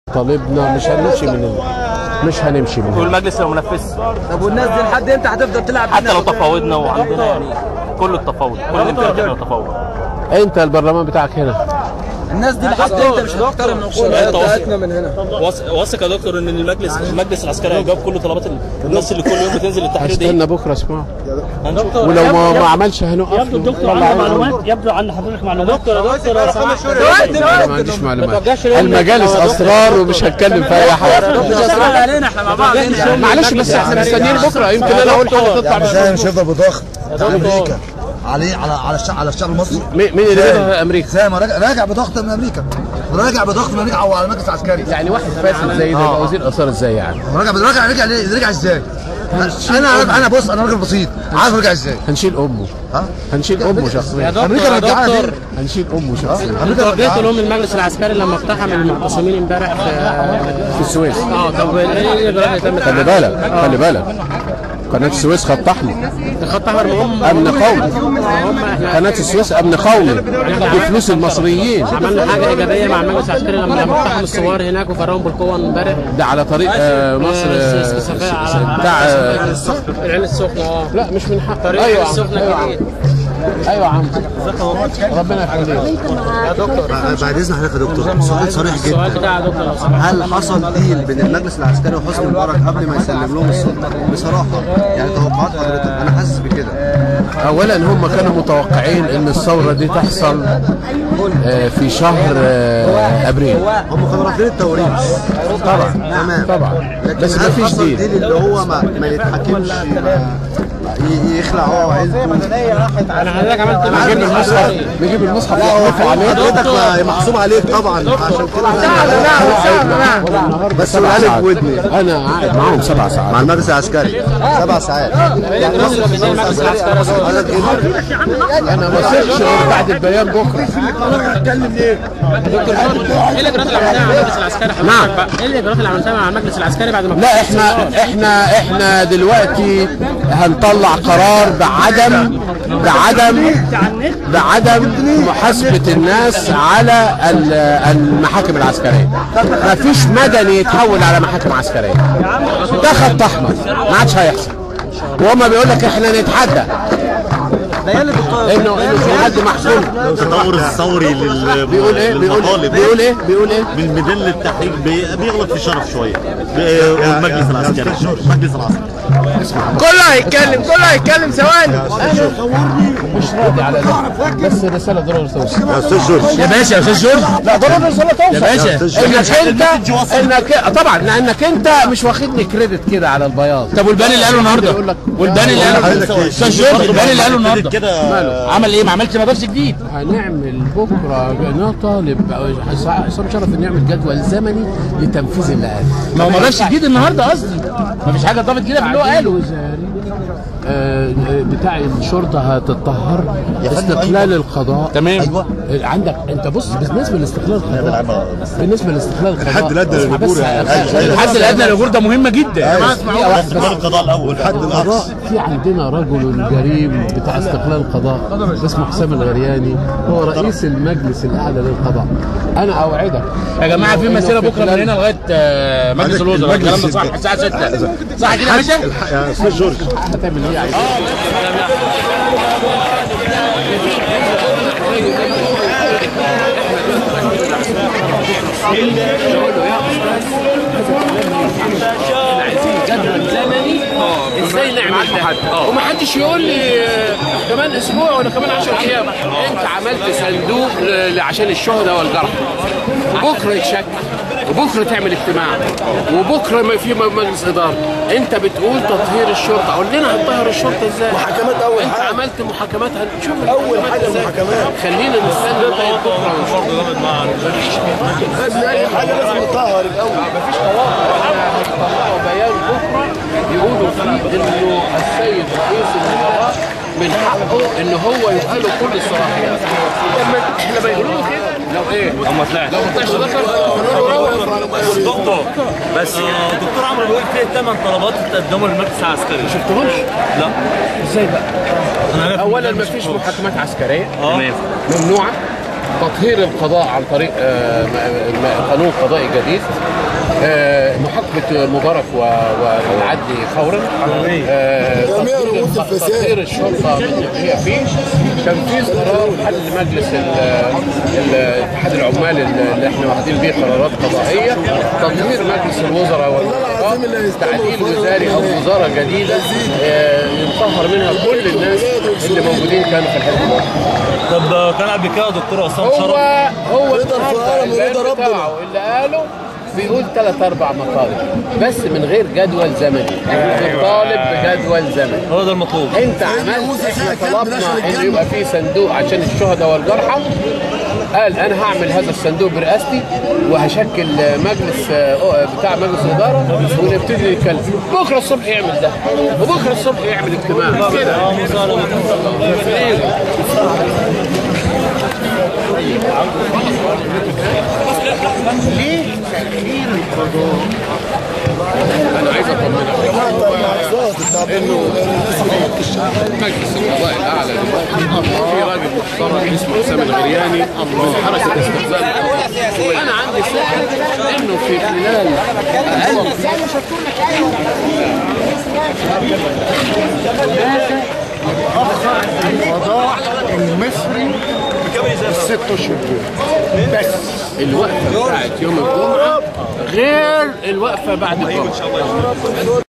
طالبنا مش هنمشي من هنا مش هنمشي من هنا والمجلس لو منفذ طب والناس دي لحد امتى هتفضل تلعب حتى بينا لو وكده؟ تفاوضنا وعندنا يعني كل التفاوض كل الامكانيات انه تفاوض انت البرلمان بتاعك هنا الناس دي لحد امتى مش هتحترم نقولها بتاعتنا من هنا واثق يا دكتور ان المجلس المجلس العسكري هيجاوب كل طلبات الناس اللي كل يوم بتنزل التحرير دي هستنى بكره اسمعه هنشوف ولو ما, ما عملش هنوقف يبدو الدكتور عنده معلومات يبدو عن حضرتك معلومات لا ما عنديش معلومات المجالس اسرار ومش هتكلم في اي حاجه مش هتسرق علينا احنا مع بعض هنا معلش بس احنا مستنيين بكره يمكن انا اقول حاجه تطلع يعني من زي مش هيفضل بضغط بتاع امريكا عليه على على الشعب على الشعب المصري مين مين اللي بيدها امريكا زي ما راجع راجع بضغط من امريكا راجع بضغط من امريكا او على المجلس العسكري يعني واحد فاسد زي ده يبقى وزير اثار ازاي يعني راجع راجع رجع ليه؟ رجع ازاي؟ انا انا بص انا راجل بسيط عارف رجع ازاي؟ هنشيل امه ها؟ هنشيل امه شخصيا امريكا رجعها فين؟ هنشيل امه شخصيا امريكا وجهت رجعها لهم المجلس العسكري لما اقتحم المعتصمين امبارح في في السويس اه طب ايه الاجراءات اللي تمت خلي بالك خلي بالك قناة السويس خط أحمر خط احمر هم أمن قومي هم احنا قناة السويس أمن قومي بفلوس المصريين عملنا حاجه ايجابيه مع المجلس العسكري لما لما اقتحم الثوار هناك وفرهم بالقوه امبارح ده على طريق آه، مصر آه، آه، صفاء على بتاع آه، العين السخنه اه لا مش من حق طريق أيوة يا العين عم. السخنه أيوة يا عم. جديد أيوة يا عم ربنا يخليك بعد اذن حضرتك يا دكتور سؤال صريح السؤال جدا بتاع يا دكتور لو سمحت هل حصل ديل بين المجلس العسكري وحسني مبارك قبل ما يسلم لهم السلطه؟ بصراحه يعني توقعات حضرتك انا حاسس بكده أولا هم كانوا متوقعين إن الثورة دي تحصل آه، في شهر آه، أبريل هم كانوا رافضين التوريث طبعا تمام طبعا لكن بس هل ما فيش حصل ديل ديل اللي هو ما, ما يتحكمش ما ي- يخلع هو وعيلته انا حضرتك عملت نجيب المصحف نجيب المصحف نحطه عليه حضرتك ما- محسوب عليك طبعا عشان كده بس سبع الالف ساعات. ودني أنا قاعد معاهم سبع ساعات مع المجلس العسكري سبع ساعات يعني المجلس العسكري أنا ما سيبش غير بعد البيان بكرة دكتور ايه الاجراءات اللي عملتها مع المجلس العسكري نعم ايه الاجراءات اللي عملتها مع المجلس العسكري بعد ما لا احنا احنا احنا دلوقتي هنطلع قرار بعدم بعدم بعدم محاسبة الناس على ال- المحاكم العسكرية ما فيش مدني يتحول على محاكم عسكرية ده خط احمر ما عادش هيحصل وهما بيقول لك احنا نتحدى انه انه في حد محكوم التطور الثوري لل بيقول ايه بيقول للمطالب بيقول ايه بيقول ايه من ميدان للتحرير بي- بيغلط في شرف شويه ب- والمجلس العسكري المجلس العسكري كله هيتكلم كله هيتكلم ثواني مش راضي على ده بس الرسالة ضروري توصل يا استاذ جورج يا باشا يا استاذ جورج لا ضروري الرسالة توصل يا باشا انك انت انك طبعا لانك انت مش واخدني كريدت كده على البياض طب والباني اللي قاله النهارده يقول لك والباني اللي قاله استاذ جورج الباني اللي قاله النهارده كده عمل ايه ما عملش ما ضافش جديد هنعمل بكره نطالب عصام شرف إنه يعمل جدول زمني لتنفيذ اللي قاله ما هو ما ضافش جديد النهارده قصدي ما فيش حاجه ضافت جديده في اللي هو قاله وزاري آه، آه، بتاع الشرطه هتتطهر استقلال القضاء تمام. ايوه عندك انت بص بالنسبه لاستقلال القضاء بالنسبه لاستقلال القضاء الحد الأدنى اسمع بس، للأجور يعني. خلي- الحد الادنى للاجور ده مهمه جدا دقيقة واحدة بس. القضاء الاول والحد القضاء الاقصى في عندنا رجل جريم بتاع استقلال القضاء اسمه حسام الغرياني هو رئيس المجلس الاعلى للقضاء انا اوعدك يا جماعه في إنه مسيره في بكره من خلال- هنا لغايه آه، مجلس عندك الوزراء المجلس الكلام ده صح الج- الساعه 6 صح كده يا باشا يا استاذ جورج هتعمل ايه عايز ازاي نعمل ده ومحدش يقول لي آه، كمان اسبوع ولا كمان 10 ايام انت عملت صندوق ل- عشان الشهداء والجرحى وبكره يتشكل وبكره تعمل اجتماع وبكره ما في م- مجلس اداره انت بتقول تطهير الشرطه قول لنا هتطهر الشرطه ازاي محاكمات أول انت حاجة. عملت محاكمات هنشوف أول المحاكمات حاجة إزاي. المحاكمات. خلينا نستنى لغايه بكره ونشوف بس اي حاجه لازم نطهر الاول مفيش توقع هيطلعوا بيان بكره يقولوا فيه انه السيد رئيس الوزراء من حقه ان هو يبقى له كل الصلاحيات لما احنا بيقولوا له كده لو ايه؟ هم طلعت لو ما طلعش ذكر بنقول له روح دكتور بس دكتور عمرو بيقول في ثمان طلبات تقدموا للمجلس العسكري شفتهمش؟ لا ازاي بقى؟ انا عارف اولا مفيش محاكمات عسكريه تمام ممنوعه تطهير القضاء عن طريق آه، م- م- قانون قضائي جديد آه، محاكمة مبارك و- والعدل فورا آه، تطهير الق- تطهير الشرطة من اللي هي فيه تنفيذ قرار حل مجلس ال- ال- اتحاد العمال اللي احنا واخدين بيه قرارات قضائية تطهير مجلس الوزراء والوزراء تعديل وزاري أو وزارة جديدة آه، ينطهر منها كل الناس اللي موجودين كانوا في الحزب طب كان قبل كده دكتور عصام هو شرف هو النهارده البيان بتاعه اللي قاله بيقول ثلاث اربع مطالب بس من غير جدول زمني احنا بنطالب بجدول زمني هو ده المطلوب انت عملت احنا طلبنا ان يبقى في صندوق عشان الشهداء والجرحى قال انا هعمل هذا الصندوق برئاستي وهشكل مجلس آه، بتاع مجلس الاداره ونبتدي نتكلم بكره الصبح يعمل ده وبكره الصبح يعمل اجتماع كده ليه تأخير القضاء؟ أنا عايز أطمنك إنه مجلس القضاء الأعلى دلوقتي في راجل محترم اسمه حسام الغرياني من حركة استخدام القضاء أنا عندي ثقة إنه في خلال أقل القضاء المصري الست اشهر دول. بس الوقفة بتاعت يوم الجمعة غير الوقفة بعد الجمعة